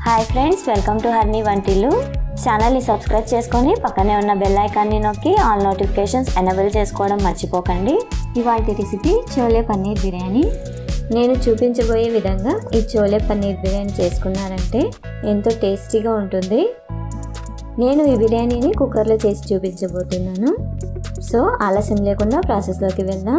hi friends welcome to Harni వంటిల్లు ఛానల్ని subscribe చేసుకొని పక్కనే ఉన్న బెల్ ఐకాన్ని నొక్కి ఆల్ నోటిఫికేషన్స్ ఎనబుల్ చేసుకోవడం మర్చిపోకండి ఇవాళ రెసిపీ చోలే పన్నీర్ బిర్యానీ నేను చూపించబోయే విధంగా ఈ చోలే పన్నీర్ బిర్యానీ చేసుకున్నారంటే ఎంతో టేస్టీగా ఉంటుంది నేను ఈ బిర్యానీని కుక్కర్లో చేసి చూపించబోతున్నాను సో ఆలస్యం లేకుండా ప్రాసెస్లోకి వెళ్దాం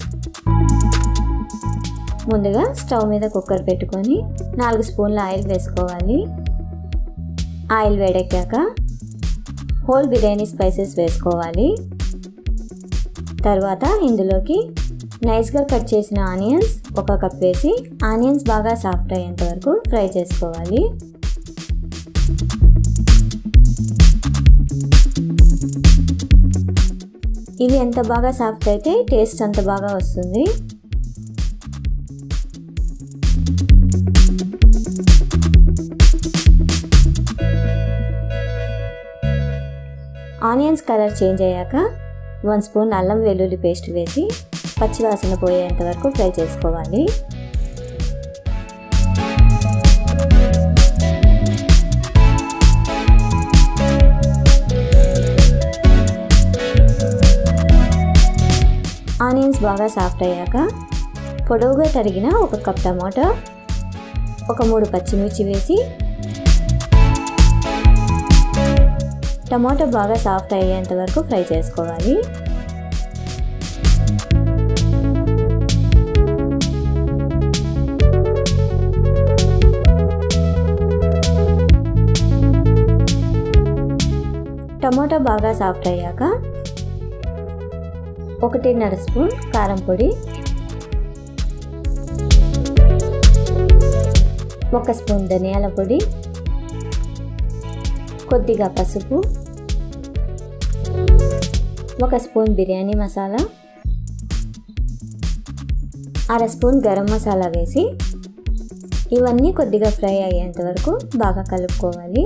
ముందుగా స్టవ్ మీద కుక్కర్ పెట్టుకొని నాలుగు స్పూన్ల ఆయిల్ వేసుకోవాలి ఆయిల్ వేడెక్కాక హోల్ బిర్యానీ స్పైసెస్ వేసుకోవాలి తర్వాత ఇందులోకి నైస్గా కట్ చేసిన ఆనియన్స్ ఒక కప్ వేసి ఆనియన్స్ బాగా సాఫ్ట్ అయ్యేంత వరకు ఫ్రై చేసుకోవాలి ఇవి ఎంత బాగా సాఫ్ట్ అయితే టేస్ట్ అంత బాగా వస్తుంది ఆనియన్స్ కలర్ చేంజ్ అయ్యాక వన్ స్పూన్ అల్లం వెల్లుల్లి పేస్ట్ వేసి పచ్చివాసన పోయేంత వరకు ఫ్రై చేసుకోవాలి ఆనియన్స్ బాగా సాఫ్ట్ అయ్యాక పొడవుగా తరిగిన ఒక కప్ టమాటా ఒక మూడు పచ్చిమిర్చి వేసి టమాటో బాగా సాఫ్ట్ అయ్యేంత వరకు ఫ్రై చేసుకోవాలి టమాటో బాగా సాఫ్ట్ అయ్యాక ఒకటిన్నర స్పూన్ కారం పొడి ఒక స్పూన్ ధనియాల పొడి కొద్దిగా పసుపు ఒక స్పూన్ బిర్యానీ మసాలా అర స్పూన్ గరం మసాలా వేసి ఇవన్నీ కొద్దిగా ఫ్రై అయ్యేంత వరకు బాగా కలుపుకోవాలి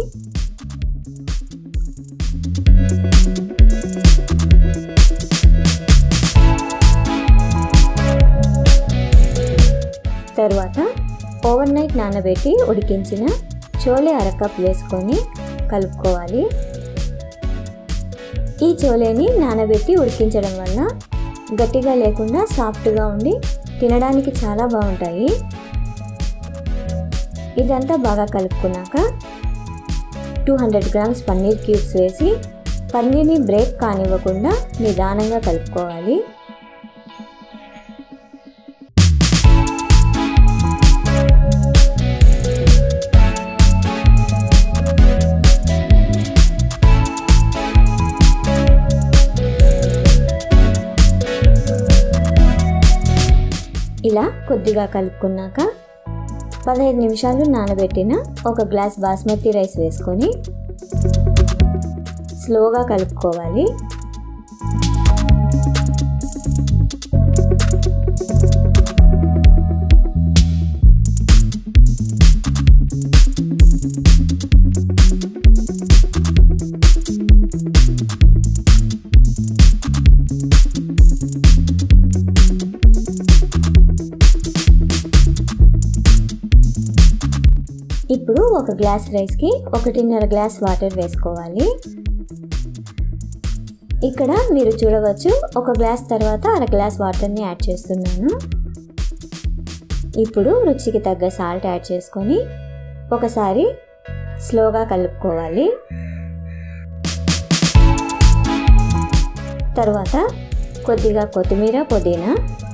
తర్వాత ఓవర్ నైట్ నానబెట్టి ఉడికించిన చోలే అరకప్ వేసుకొని కలుపుకోవాలి ఈ చోలేని నానబెట్టి ఉడికించడం వల్ల గట్టిగా లేకుండా సాఫ్ట్గా ఉండి తినడానికి చాలా బాగుంటాయి ఇదంతా బాగా కలుపుకున్నాక two hundred grams paneer cubes వేసి పన్నీర్ని బ్రేక్ కానివ్వకుండా నిదానంగా కలుపుకోవాలి ఇలా కొద్దిగా కలుపుకున్నాక పదహైదు నిమిషాలు నానబెట్టిన ఒక గ్లాస్ బాస్మతి రైస్ వేసుకొని స్లోగా కలుపుకోవాలి ఇప్పుడు ఒక గ్లాస్ రైస్కి ఒకటిన్నర గ్లాస్ వాటర్ వేసుకోవాలి ఇక్కడ మీరు చూడవచ్చు ఒక గ్లాస్ తర్వాత అర గ్లాస్ వాటర్ని యాడ్ చేస్తున్నాను ఇప్పుడు రుచికి తగ్గ సాల్ట్ యాడ్ చేసుకొని ఒకసారి స్లోగా కలుపుకోవాలి తర్వాత కొద్దిగా కొత్తిమీర పుదీనా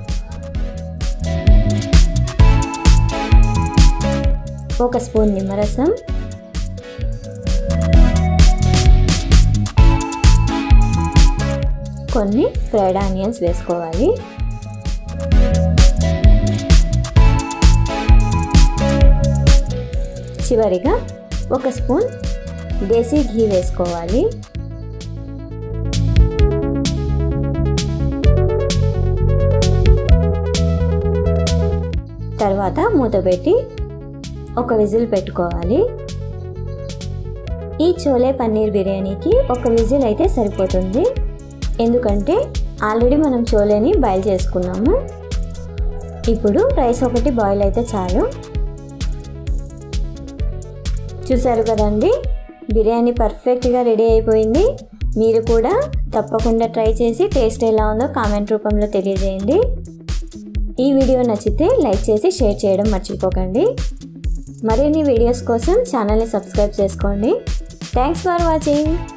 ఒక స్పూన్ నిమ్మరసం కొన్ని ఫ్రైడ్ ఆనియన్స్ వేసుకోవాలి చివరిగా ఒక స్పూన్ దేశీ ఘీ వేసుకోవాలి తర్వాత మూత పెట్టి ఒక విజిల్ పెట్టుకోవాలి ఈ చోలే పన్నీర్ బిర్యానీకి ఒక విజిల్ అయితే సరిపోతుంది ఎందుకంటే ఆల్రెడీ మనం చోలేని బాయిల్ చేసుకున్నాము ఇప్పుడు రైస్ ఒకటి బాయిల్ అయితే చాలు చూసారు కదండి బిర్యానీ పర్ఫెక్ట్గా రెడీ అయిపోయింది మీరు కూడా తప్పకుండా ట్రై చేసి టేస్ట్ ఎలా ఉందో కామెంట్ రూపంలో తెలియజేయండి ఈ వీడియో నచ్చితే లైక్ చేసి షేర్ చేయడం మర్చిపోకండి మరిన్ని వీడియోస్ కోసం ఛానల్ని సబ్స్క్రైబ్ చేసుకోండి థ్యాంక్స్ ఫర్ వాచింగ్